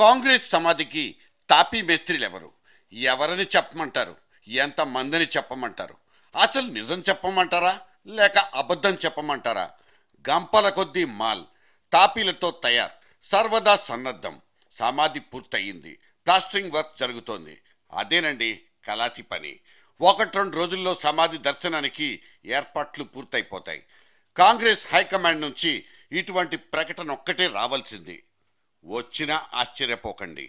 కాంగ్రెస్ సమాధికి తాపీ మేస్త్రీలెవరు ఎవరని చెప్పమంటారు ఎంత మందిని చెప్పమంటారు అసలు నిజం చెప్పమంటారా లేక అబద్ధం చెప్పమంటారా గంపల కొద్దీ మాల్ తాపీలతో తయారు సర్వదా సన్నద్ధం సమాధి పూర్తయింది ప్లాస్టరింగ్ వర్క్ జరుగుతోంది అదేనండి కలాసి పని ఒకటి రెండు రోజుల్లో సమాధి దర్శనానికి ఏర్పాట్లు పూర్తయిపోతాయి కాంగ్రెస్ హైకమాండ్ నుంచి ఇటువంటి ప్రకటన ఒక్కటే రావాల్సింది వచ్చినా ఆశ్చర్యపోకండి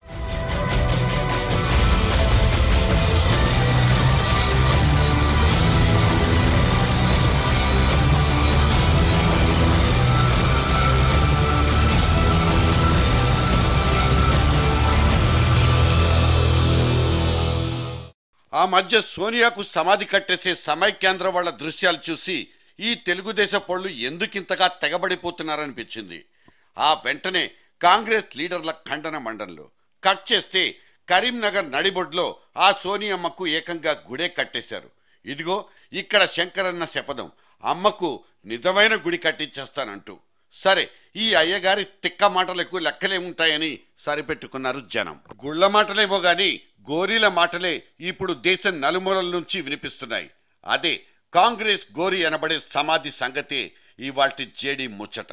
ఆ మధ్య సోనియాకు సమాధి కట్టేసే సమైక్యాంధ్ర వాళ్ళ దృశ్యాలు చూసి ఈ తెలుగుదేశ పళ్ళు ఎందుకింతగా తెగబడిపోతున్నారనిపించింది ఆ వెంటనే కాంగ్రెస్ లీడర్ల ఖండన మండన్లు కట్ చేస్తే కరీంనగర్ నడిబొడ్లో ఆ సోనియమ్మకు ఏకంగా గుడే కట్టేశారు ఇదిగో ఇక్కడ శంకరన్న శపథం అమ్మకు నిజమైన గుడి కట్టించేస్తానంటూ సరే ఈ అయ్యగారి తిక్క మాటలకు లెక్కలేముంటాయని సరిపెట్టుకున్నారు జనం గుళ్ళ మాటలేమో గాని గోరీల మాటలే ఇప్పుడు దేశం నలుమూలల నుంచి వినిపిస్తున్నాయి అదే కాంగ్రెస్ గోరి అనబడే సమాధి సంగతే ఇవాల్టి జేడి ముచ్చట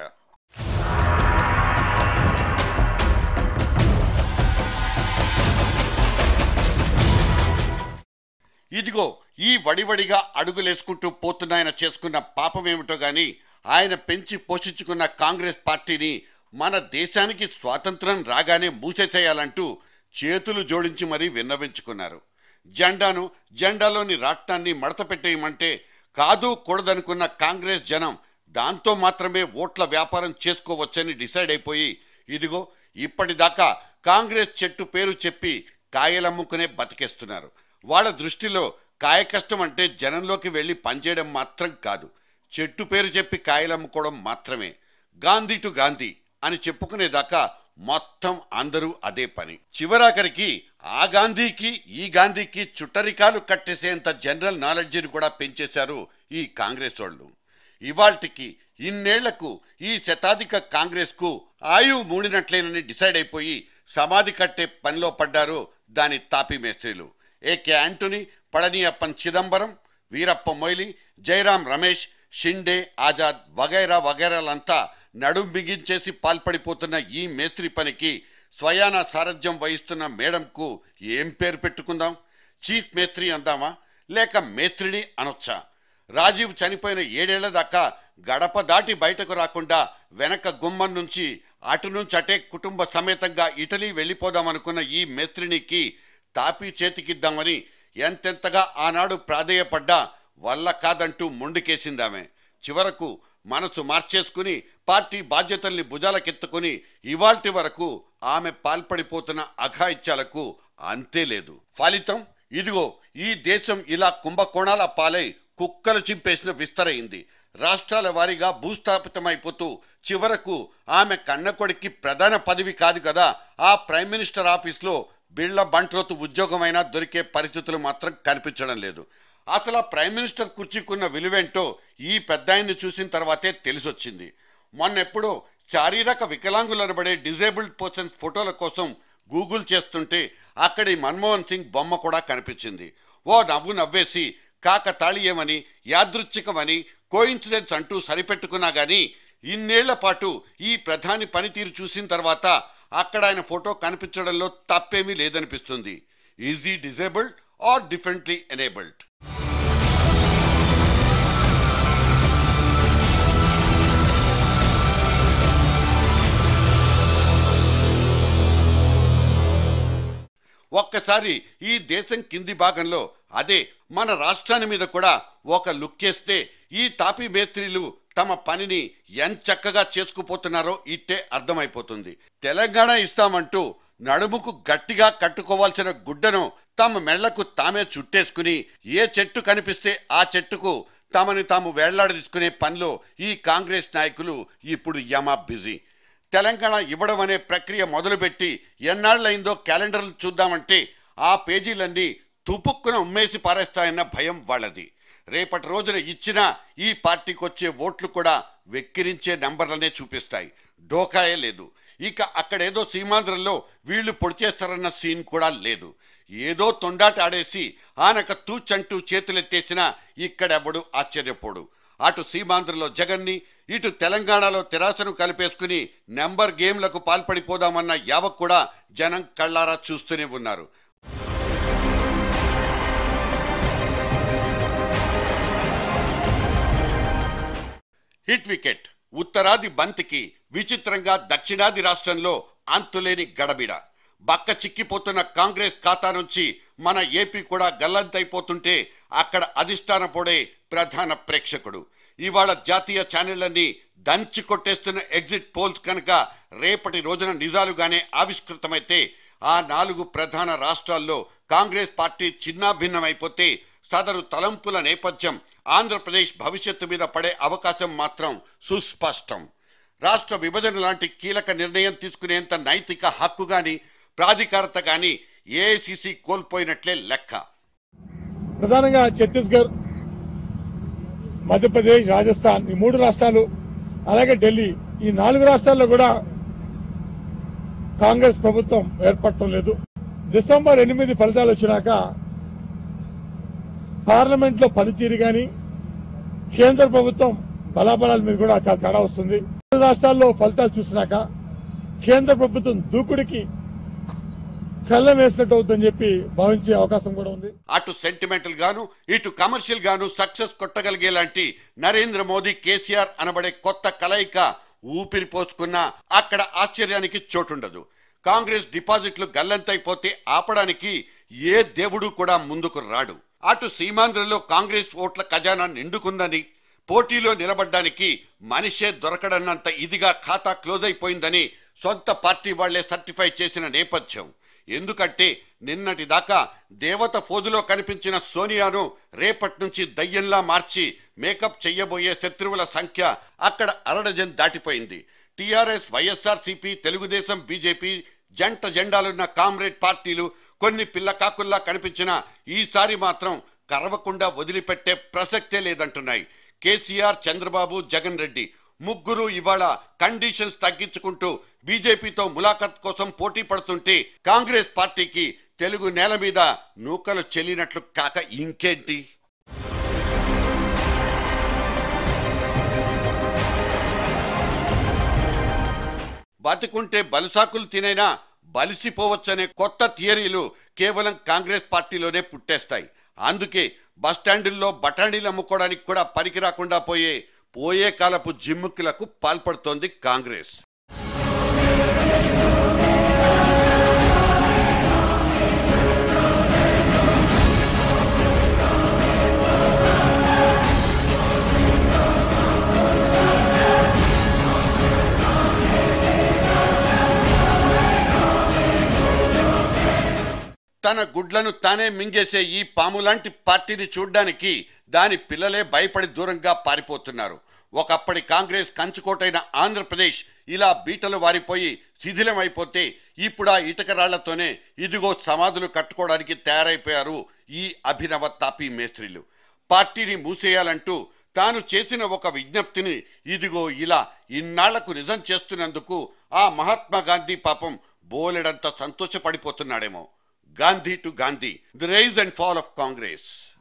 ఇదిగో ఈ వడివడిగా అడుగులేసుకుంటూ పోతున్నాయన చేసుకున్న పాపమేమిటో గాని ఆయన పెంచి పోషించుకున్న కాంగ్రెస్ పార్టీని మన దేశానికి స్వాతంత్రం రాగానే మూసేసేయాలంటూ చేతులు జోడించి మరీ విన్నవించుకున్నారు జెండాను జెండాలోని రాట్నాన్ని మడత పెట్టేయమంటే కాదు కూడదనుకున్న కాంగ్రెస్ జనం దాంతో మాత్రమే ఓట్ల వ్యాపారం చేసుకోవచ్చని డిసైడ్ అయిపోయి ఇదిగో ఇప్పటిదాకా కాంగ్రెస్ చెట్టు పేరు చెప్పి కాయలమ్ముకునే బతికేస్తున్నారు వాళ్ళ దృష్టిలో కాయ కష్టం అంటే జనంలోకి వెళ్ళి పనిచేయడం మాత్రం కాదు చెట్టు పేరు చెప్పి కాయలమ్ముకోవడం మాత్రమే గాంధీ టు గాంధీ అని చెప్పుకునేదాకా మొత్తం అందరూ అదే పని చివరాఖరికి ఆ గాంధీకి ఈ గాంధీకి చుట్టరికాలు కట్టేసేంత జనరల్ నాలెడ్జిని కూడా పెంచేశారు ఈ కాంగ్రెస్ వాళ్ళు ఇవాల్టికి ఇన్నేళ్లకు ఈ శతాధిక కాంగ్రెస్కు ఆయువు మూడినట్లేనని డిసైడ్ అయిపోయి సమాధి కట్టే పనిలో పడ్డారు దాని తాపీ మేస్త్రీలు ఏకే యాంటోనీ పళనియప్పన్ చిదంబరం వీరప్ప మొయిలి జయరాం రమేష్ షిండే ఆజాద్ వగైరా వగైరాలంతా నడుం బిగించేసి పాల్పడిపోతున్న ఈ మేస్త్రి పనికి స్వయాన సారథ్యం వహిస్తున్న మేడంకు ఏం పేరు పెట్టుకుందాం చీఫ్ మేస్త్రి అందామా లేక మేస్త్రిని అనొచ్చా రాజీవ్ చనిపోయిన ఏడేళ్ల దాకా గడప దాటి బయటకు రాకుండా వెనక గుమ్మం నుంచి అటు నుంచి అటే కుటుంబ సమేతంగా ఇటలీ వెళ్ళిపోదామనుకున్న ఈ మేస్త్రినికి తాపీ చేతికిద్దామని ఎంతెంతగా ఆనాడు ప్రాధేయపడ్డా వల్ల కాదంటూ మొండికేసిందామె చివరకు మనసు మార్చేసుకుని పార్టీ బాధ్యతల్ని భుజాలకెత్తుకుని ఇవాల్టి వరకు ఆమె పాల్పడిపోతున్న అఘాయిత్యాలకు అంతే లేదు ఫలితం ఇదిగో ఈ దేశం ఇలా కుంభకోణాల పాలై కుక్కలు చింపేసిన విస్తరైంది రాష్ట్రాల వారీగా భూస్థాపితమైపోతూ చివరకు ఆమె కన్న కొడుక్కి ప్రధాన పదవి కాదు కదా ఆ ప్రైమ్ మినిస్టర్ ఆఫీస్లో బిళ్ళ బంట్రోతు ఉద్యోగమైనా దొరికే పరిస్థితులు మాత్రం కనిపించడం లేదు అసలు ఆ ప్రైమ్ మినిస్టర్ కుర్చీకున్న విలువేంటో ఈ పెద్దాయన్ని చూసిన తర్వాతే తెలిసొచ్చింది మొన్నెప్పుడో శారీరక వికలాంగులనబడే డిజేబుల్డ్ పర్సన్స్ ఫోటోల కోసం గూగుల్ చేస్తుంటే అక్కడి మన్మోహన్ సింగ్ బొమ్మ కూడా కనిపించింది ఓ నవ్వు నవ్వేసి కాకతాళీయమని యాదృచ్ఛికమని కోయిన్సిడెన్స్ అంటూ సరిపెట్టుకున్నా గాని ఇన్నేళ్ల పాటు ఈ ప్రధాని పనితీరు చూసిన తర్వాత అక్కడ ఆయన ఫోటో కనిపించడంలో తప్పేమీ లేదనిపిస్తుంది easy disabled or differently enabled ఒక్కసారి ఈ దేశం కింది భాగంలో అదే మన రాష్ట్రాన్ని మీద కూడా ఒక లుక్కేస్తే ఈ తాపీ మేస్త్రీలు తమ పనిని ఎంచక్కగా చేసుకుపోతున్నారో ఇట్టే అర్థమైపోతుంది తెలంగాణ ఇస్తామంటూ నడుముకు గట్టిగా కట్టుకోవాల్సిన గుడ్డను తమ మెళ్లకు తామే చుట్టేసుకుని ఏ చెట్టు కనిపిస్తే ఆ చెట్టుకు తమని తాము వేళ్లాడదీసుకునే పనిలో ఈ కాంగ్రెస్ నాయకులు ఇప్పుడు యమా బిజీ తెలంగాణ ఇవ్వడం అనే ప్రక్రియ మొదలుపెట్టి ఎన్నాళ్ళైందో క్యాలెండర్లు చూద్దామంటే ఆ పేజీలన్నీ తుపుక్కున ఉమ్మేసి పారేస్తాయన్న భయం వాళ్ళది రేపటి రోజున ఇచ్చినా ఈ పార్టీకి వచ్చే ఓట్లు కూడా వెక్కిరించే నంబర్లనే చూపిస్తాయి డోకాయే లేదు ఇక అక్కడేదో సీమాంధ్రంలో వీళ్ళు పొడి చేస్తారన్న సీన్ కూడా లేదు ఏదో తొండాట ఆడేసి ఆనక తూచంటూ చేతులెత్తేసినా ఇక్కడెవడు ఆశ్చర్యపోడు అటు సీమాంధ్రలో జగన్ని ఇటు తెలంగాణలో తెరాసను కలిపేసుకుని నెంబర్ గేమ్లకు పాల్పడిపోదామన్న యావక్ కూడా జనం కళ్ళారా చూస్తూనే ఉన్నారు హిట్ వికెట్ ఉత్తరాది బంతికి విచిత్రంగా దక్షిణాది రాష్ట్రంలో అంతులేని గడబిడ బక్క చిక్కిపోతున్న కాంగ్రెస్ ఖాతా నుంచి మన ఏపీ కూడా గల్లంతైపోతుంటే అక్కడ అధిష్టాన పొడే ప్రధాన ప్రేక్షకుడు ఇవాళ జాతీయ ఛానళ్లన్నీ దంచి కొట్టేస్తున్న ఎగ్జిట్ పోల్స్ కనుక రేపటి రోజున నిజాలుగానే ఆవిష్కృతమైతే ఆ నాలుగు ప్రధాన రాష్ట్రాల్లో కాంగ్రెస్ పార్టీ చిన్నాభిన్నమైపోతే సదరు తలంపుల నేపథ్యం ఆంధ్రప్రదేశ్ భవిష్యత్తు మీద పడే అవకాశం మాత్రం సుస్పష్టం రాష్ట్ర విభజన లాంటి కీలక నిర్ణయం తీసుకునేంత నైతిక హక్కు గాని ప్రాధికారత గాని ఏఐసిసి కోల్పోయినట్లే లెక్క ప్రధానంగా ఛత్తీస్గఢ్ మధ్యప్రదేశ్ రాజస్థాన్ ఈ మూడు రాష్ట్రాలు అలాగే ఢిల్లీ ఈ నాలుగు రాష్ట్రాల్లో కూడా కాంగ్రెస్ ప్రభుత్వం ఏర్పడటం లేదు డిసెంబర్ ఎనిమిది ఫలితాలు వచ్చినాక పార్లమెంట్ లో పనితీరు గాని కేంద్ర ప్రభుత్వం బలాబలాల మీద కూడా చాలా తేడా వస్తుంది ఇతర రాష్ట్రాల్లో ఫలితాలు చూసినాక కేంద్ర ప్రభుత్వం దూకుడికి కళ్ళం వేసినట్టు అవుతుందని చెప్పి భావించే అవకాశం కూడా ఉంది అటు సెంటిమెంటల్ గాను ఇటు కమర్షియల్ గాను సక్సెస్ కొట్టగలిగేలాంటి నరేంద్ర మోదీ కేసీఆర్ అనబడే కొత్త కలయిక ఊపిరి పోసుకున్నా అక్కడ ఆశ్చర్యానికి చోటుండదు కాంగ్రెస్ డిపాజిట్లు గల్లంతైపోతే ఆపడానికి ఏ దేవుడు కూడా ముందుకు రాడు అటు సీమాంధ్రలో కాంగ్రెస్ ఓట్ల ఖజానా నిండుకుందని పోటీలో నిలబడ్డానికి మనిషే దొరకడన్నంత ఇదిగా ఖాతా క్లోజ్ అయిపోయిందని సొంత పార్టీ వాళ్లే సర్టిఫై చేసిన నేపథ్యం ఎందుకంటే నిన్నటి దాకా దేవత ఫోజులో కనిపించిన సోనియాను రేపటి నుంచి దయ్యంలా మార్చి మేకప్ చెయ్యబోయే శత్రువుల సంఖ్య అక్కడ అరడజన్ దాటిపోయింది టీఆర్ఎస్ వైఎస్ఆర్సీపీ తెలుగుదేశం బీజేపీ జంట జెండాలున్న కామ్రేడ్ పార్టీలు కొన్ని పిల్లకాకుల్లా కనిపించిన ఈసారి మాత్రం కరవకుండా వదిలిపెట్టే ప్రసక్తే లేదంటున్నాయి కేసీఆర్ చంద్రబాబు జగన్ రెడ్డి ముగ్గురు ఇవాళ కండిషన్స్ తగ్గించుకుంటూ బీజేపీతో ములాఖత్ కోసం పోటీ పడుతుంటే కాంగ్రెస్ పార్టీకి తెలుగు నేల మీద నూకలు చెల్లినట్లు కాక ఇంకేంటి బతుకుంటే బలుసాకులు తినైనా బలిసిపోవచ్చనే కొత్త థియరీలు కేవలం కాంగ్రెస్ పార్టీలోనే పుట్టేస్తాయి అందుకే బస్టాండుల్లో బఠానీలు అమ్ముకోవడానికి కూడా పనికి రాకుండా పోయే పోయే కాలపు జిమ్ముకులకు పాల్పడుతోంది కాంగ్రెస్ తన గుడ్లను తానే మింగేసే ఈ పాములాంటి పార్టీని చూడ్డానికి దాని పిల్లలే భయపడి దూరంగా పారిపోతున్నారు ఒకప్పటి కాంగ్రెస్ కంచుకోటైన ఆంధ్రప్రదేశ్ ఇలా బీటలు వారిపోయి శిథిలమైపోతే ఇప్పుడు ఆ ఇటుక రాళ్లతోనే ఇదిగో సమాధులు కట్టుకోవడానికి తయారైపోయారు ఈ అభినవ తాపీ మేస్త్రీలు పార్టీని మూసేయాలంటూ తాను చేసిన ఒక విజ్ఞప్తిని ఇదిగో ఇలా ఇన్నాళ్లకు నిజం చేస్తున్నందుకు ఆ మహాత్మా గాంధీ పాపం బోలెడంత సంతోషపడిపోతున్నాడేమో Gandhi to Gandhi the rise and fall of Congress